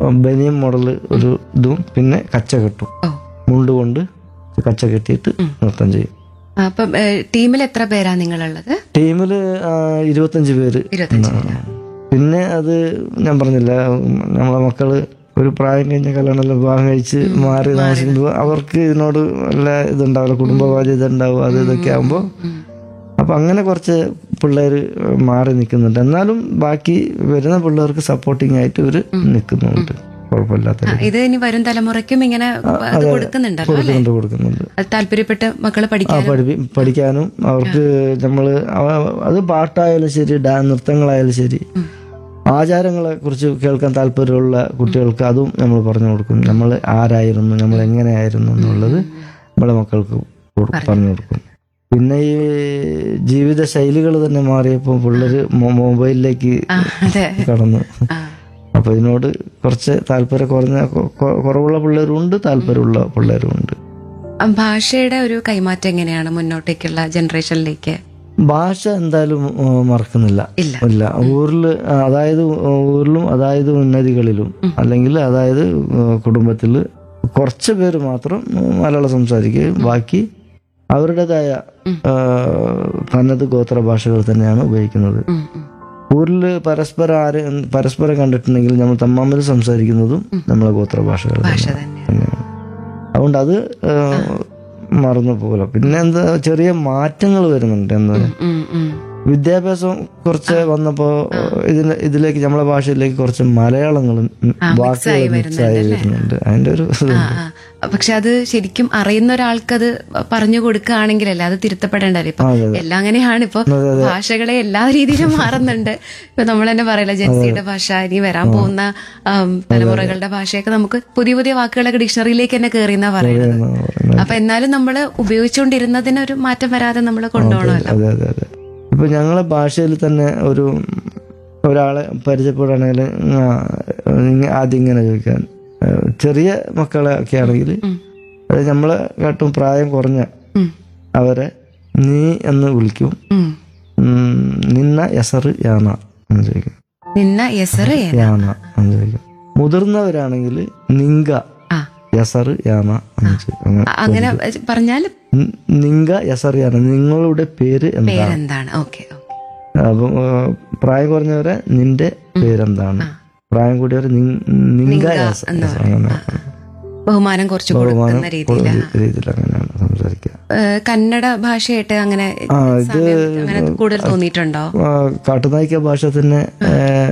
ബനിയൻ model ഒരു ഇതും പിന്നെ കച്ച കെട്ടും ഓ മുണ്ട് കൊണ്ട് കച്ച കെട്ടിയിട്ട് നൃത്തം ചെയ്യും അപ്പം ടീമിൽ എത്ര പേരാ നിങ്ങളുള്ളത് ടീമിൽ ഇരുപത്തഞ്ച് പേര് ഇരുപത്തഞ്ച് ഉണ്ടാവും. പിന്നെ അത് ഞാൻ പറഞ്ഞില്ല നമ്മളെ മക്കള് ഒരു പ്രായം കഴിഞ്ഞ കല്യാണം വിവാഹം കഴിച്ച് മാറി താമസിക്കുമ്പോൾ അവർക്ക് ഇതിനോട് വല്ല ഇതുണ്ടാവില്ല കുടുംബ ബാധ്യത ഉണ്ടാവും അത് ഇതൊക്കെ ആകുമ്പോൾ അപ്പൊ അങ്ങനെ കുറച്ച് പിള്ളേർ മാറി നിൽക്കുന്നുണ്ട് എന്നാലും ബാക്കി വരുന്ന പിള്ളേർക്ക് സപ്പോർട്ടിങ് ആയിട്ട് ഇവര് നിൽക്കുന്നുണ്ട് കുഴപ്പമില്ലാത്ത ആ, ഇത് ഇനി വരും തലമുറയ്ക്കും ഇങ്ങനെ അത് കൊടുക്കുന്നുണ്ടല്ലോ അല്ലെ കൊടുക്കുന്നുണ്ട് കൊടുക്കുന്നുണ്ട് അത് താല്പര്യപ്പെട്ട് മക്കള് ആ പഠിക്കാൻ പഠിപ്പി പഠിക്കാനും അവർക്ക് നമ്മള് അവ- അത് പാട്ടായാലും ശരി ഡാ നൃത്തങ്ങളായാലും ശരി ആചാരങ്ങളെ കുറിച്ച് കേൾക്കാൻ താല്പര്യമുള്ള കുട്ടികൾക്ക് അതും നമ്മൾ പറഞ്ഞു കൊടുക്കും നമ്മൾ ആരായിരുന്നു നമ്മൾ എങ്ങനെയായിരുന്നു എന്നുള്ളത് നമ്മളെ മക്കൾക്ക് കൊടു- പറഞ്ഞു കൊടുക്കും പിന്നെ ഈ ജീവിത ശൈലികൾ തന്നെ മാറിയപ്പോൾ പിള്ളേര് മൊ- മൊബൈലിലേക്ക് ആ, അതെ കടന്നു ആ, അപ്പൊ ഇതിനോട് കുറച്ച് താല്പര്യം കുറഞ്ഞ കൊ- കൊ- കുറവുള്ള പിള്ളേരും ഉണ്ട് താല്പര്യമുള്ള പിള്ളേരും ഉണ്ട് ആ, ഭാഷയുടെ ഒരു കൈമാറ്റം എങ്ങനെയാണ് മുന്നോട്ടേക്കുള്ള ജനറേഷനിലേക്ക് ഭാഷ എന്തായാലും ഉം, മറക്കുന്നില്ല ഇല്ല ഇല്ല ഊരില് ആ, അതായത് ഊരിലും അതായത് ഉന്നതികളിലും അല്ലെങ്കിൽ അതായത് കുടുംബത്തിൽ കുറച്ച് പേര് മാത്രം ഉം, മലയാളം സംസാരിക്കുകയും ബാക്കി അവരുടേതായ ആ, തനത് ഗോത്ര ഭാഷകൾ തന്നെയാണ് ഉപയോഗിക്കുന്നത് ഉം, ഉം. ഊരിൽ പരസ്പരം ആര് പരസ്പരം കണ്ടിട്ടുണ്ടെങ്കിൽ നമ്മൾ തമ്മാമിൽ സംസാരിക്കുന്നതും നമ്മളെ ഗോത്ര ഭാഷകൾ ഭാഷ തന്നെയാണ്. തന്നെ തന്നെയാണ് അതുകൊണ്ട് അത് ആ, മറന്നു പോകല പിന്നെ എന്താ ചെറിയ മാറ്റങ്ങൾ വരുന്നുണ്ട് എന്താ ഉം, ഉം. വിദ്യാഭ്യാസം കുറച്ച് വന്നപ്പോ ഇതിന് ഇതിലേക്ക് നമ്മളെ ഭാഷയിലേക്ക് കുറച്ച് മലയാളങ്ങളും വാക്കുകൾ മിക്സ് ആയി വരുന്നുണ്ട് അതിന്റെ ഒരു ഇത്. ആ, ആ. പക്ഷെ അത് ശരിക്കും അറിയുന്ന ഒരാൾക്ക് അത് പറഞ്ഞു കൊടുക്കുകയാണെങ്കിലല്ലേ അത് തിരുത്തപ്പെടേണ്ടല്ലേ ഇപ്പൊ എല്ലാം അങ്ങനെയാണ് ഇപ്പൊ ഭാഷകളെ എല്ലാ രീതിയിലും മാറുന്നുണ്ട് ഇപ്പൊ നമ്മൾ തന്നെ പറയില്ല ജൻസിയുടെ ഭാഷ ഇനി വരാൻ പോകുന്ന ആം, തലമുറകളുടെ ഭാഷയൊക്കെ നമുക്ക് പുതിയ പുതിയ വാക്കുകളൊക്കെ ഡിക്ഷണറിയിലേക്ക് തന്നെ കയറിയെന്നാ പറയുന്നത് എന്നാ പറയുന്നത്. അപ്പൊ എന്നാലും നമ്മൾ ഉപയോഗിച്ചുകൊണ്ടിരുന്നതിന് ഒരു മാറ്റം വരാതെ നമ്മൾ കൊണ്ടുപോകണമല്ലോ അതെ അതെ അതെ ഇപ്പൊ ഞങ്ങളെ ഭാഷയിൽ തന്നെ ഒരു ഒരാളെ പരിചയപ്പെടുകയാണെങ്കിൽ ആദ്യം ഇങ്ങനെ ചോദിക്കാൻ ആ, ചെറിയ മക്കളെ ഒക്കെ ആണെങ്കിൽ അത് നമ്മളെ കാട്ടും പ്രായം കുറഞ്ഞ ഉം. അവരെ നീ എന്ന് വിളിക്കും ഉം. ഉം, നിന്ന യസറ് യാന എന്ന് ചോദിക്കും നിന്ന എസറ് ഏന. യാന എന്ന് ചോദിക്കും മുതിർന്നവരാണെങ്കിൽ നിങ്ക ആ യസറ് യാന എന്ന് ചോദിക്കും അങ്ങനെ അ- അങ്ങനെ പറഞ്ഞാൽ നി- നിങ്ക യസറ് യാന നിങ്ങളുടെ പേര് എന്താ പേരെന്താണ് ഓക്കെ അപ്പം ആ, പ്രായം കുറഞ്ഞവരെ നിന്റെ പേരെന്താണ് പ്രായം കൂടിയവരെ നിങ്- നിങ്ക യസ- യസ അങ്ങനെ ബഹുമാനം കുറച്ച് കൊടുക്കുന്ന രീതിയിലാണ് രീതിയിൽ അങ്ങനെയാണ് സംസാരിക്കുക ഏഹ് കന്നഡ ഭാഷയായിട്ട് അങ്ങനെ സാമ്യം അങ്ങനെ കൂടുതൽ തോന്നിയിട്ടുണ്ടോ ആ, കാട്ടുനായിക്ക ഭാഷ തന്നെ ആ,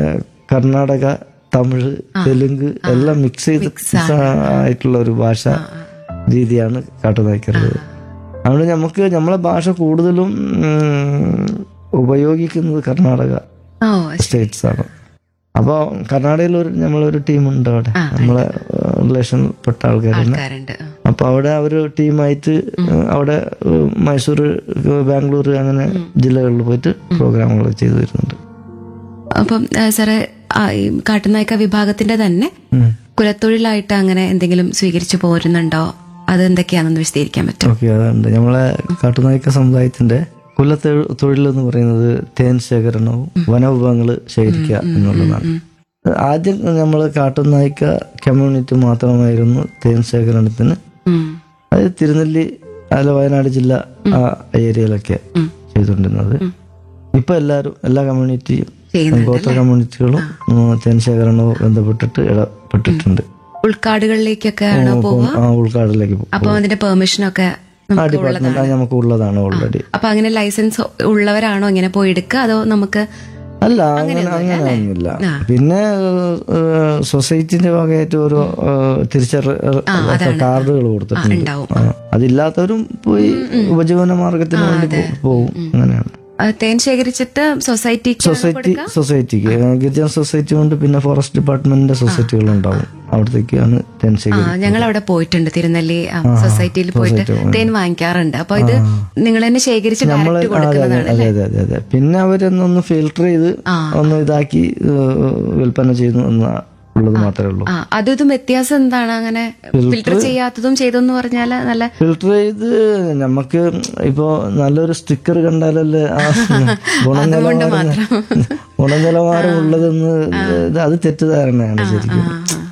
കർണാടക തമിഴ് തെലുങ്ക് എല്ലാം മിക്സ് ചെയ്ത് ആയിട്ടുള്ള ഒരു ഭാഷ രീതിയാണ് കാട്ടുനായിക്കറുള്ളത് അതുകൊണ്ട് നമുക്ക് നമ്മളെ ഭാഷ കൂടുതലും ഉം, ഉപയോഗിക്കുന്നത് കർണാടക ഓ സ്റ്റേറ്റ്സ് ആണ് അപ്പോൾ കർണാടകയിൽ ഒരു നമ്മളൊരു ടീമുണ്ട് അവിടെ നമ്മളെ റിലേഷൻ പെട്ട ആൾക്കാർ തന്നെ ആൾക്കാരുണ്ട് ആ. അപ്പൊ അവിടെ അവര് ടീമായിട്ട് അവിടെ ഏഹ്, മൈസൂർ ഏഹ്, ബാംഗ്ലൂർ അങ്ങനെ ജില്ലകളിൽ പോയിട്ട് പ്രോഗ്രാമുകൾ ചെയ്തു വരുന്നുണ്ട് അപ്പം ഏഹ് സാറ് ആ, ഈ കാട്ടുനായ്ക്ക വിഭാഗത്തിന്റെ തന്നെ ഉം. കുലത്തൊഴിലായിട്ട് അങ്ങനെ എന്തെങ്കിലും സ്വീകരിച്ചു പോരുന്നുണ്ടോ അത് എന്തൊക്കെയാണെന്ന് വിശദീകരിക്കാൻ പറ്റും ഓക്കെ അതുണ്ട് നമ്മളെ കാട്ടുനായ്ക്ക സമുദായത്തിന്റെ കുലത്തൊഴി- തൊഴിലെന്ന് പറയുന്നത് തേൻ ശേഖരണവും വനവിഭവങ്ങൾ ശേഖരിക്കുക എന്നുള്ളതാണ് ആദ്യം നമ്മൾ കാട്ടുനായ്ക്ക കമ്മ്യൂണിറ്റി മാത്രമായിരുന്നു തേൻ ശേഖരണത്തിന് ഉം. അത് തിരുനെല്ലി അല്ല വയനാട് ജില്ല ആ ഏരിയയിലൊക്കെ ചെയ്തുകൊണ്ടിരുന്നത് ഇപ്പൊ എല്ലാവരും എല്ലാ കമ്മ്യൂണിറ്റിയും ചെയ്യുന്നുണ്ട് ഗോത്ര കമ്മ്യൂണിറ്റികളും ഉം, തേൻ ശേഖരണവും ബന്ധപ്പെട്ടിട്ട് ഇടപെട്ടിട്ടുണ്ട് ഉൾക്കാടുകളിലേക്കൊക്കെ ആണോ പോവുക ആ ഉൾക്കാടിലേക്ക് പോകും അപ്പൊ അതിന്റെ പെർമിഷനൊക്കെ ആ നമുക്ക് ഡിപ്പാർട്ട്മെന്റ് അത് നമുക്ക് ഉള്ളതാണ് ഓൾറെഡി അപ്പൊ അങ്ങനെ ലൈസൻസ് ഉള്ളവരാണോ ഇങ്ങനെ പോയി എടുക്കുക അതോ നമുക്ക് അല്ല അങ്ങനെ അങ്ങനെയൊന്നുമില്ല പിന്നെ സൊസൈറ്റിന്റെ ഭാഗമായിട്ട് ഓരോ തിരിച്ചറി കാർഡുകൾ കൊടുത്തിട്ടുണ്ട് ഉണ്ടാവും ആ, അതില്ലാത്തവരും പോയി ഉപജീവന മാർഗത്തിന് വേണ്ടി പോ- പോവും അങ്ങനെയാണ് ആ, തേൻ ശേഖരിച്ചിട്ട് സൊസൈറ്റിക്ക് സൊസൈറ്റി സൊസൈറ്റിക്ക് ഗിരിജന സൊസൈറ്റി കൊണ്ട് പിന്നെ ഫോറസ്റ്റ് ഡിപ്പാർട്ട്മെന്റിന്റെ സൊസൈറ്റികൾ ഉണ്ടാവും അവിടത്തേക്കാണ് തേൻ ആ ശേഖരി ഞങ്ങൾ അവിടെ പോയിട്ടുണ്ട് തിരുനെല്ലി ആ, സൊസൈറ്റിയിൽ പോയിട്ട് തേൻ വാങ്ങിക്കാറുണ്ട് അപ്പൊ ഇത് നിങ്ങൾ തന്നെ ശേഖരിച്ച് ഡയറക്റ്റ് അതെ കൊടുക്കുന്നതാണ് അതെ അതെ അതെ അതെ പിന്നെ അവരൊന്നൊന്ന് ഫിൽട്ടർ ചെയ്ത് ഒന്ന് ഇതാക്കി ഏഹ്, വിൽപ്പന ചെയ്യുന്നു എന്ന ഉള്ളത് മാത്രമേ ഉള്ളൂ ആ അതും ഇതും വ്യത്യാസം എന്താണ് അങ്ങനെ ഫിൽട്ടർ ചെയ്യാത്തതും ചെയ്തെന്ന് പറഞ്ഞാല് നല്ല ഫിൽട്ടർ ചെയ്ത് നമുക്ക് ഇപ്പോ നല്ലൊരു സ്റ്റിക്കർ കണ്ടാലല്ലേ ആ ഗുണനിലവാരം ഗുണനിലവാരം ഉള്ളതെന്ന് ഇത് അത് തെറ്റിദ്ധാരണയാണ് ശരിക്കും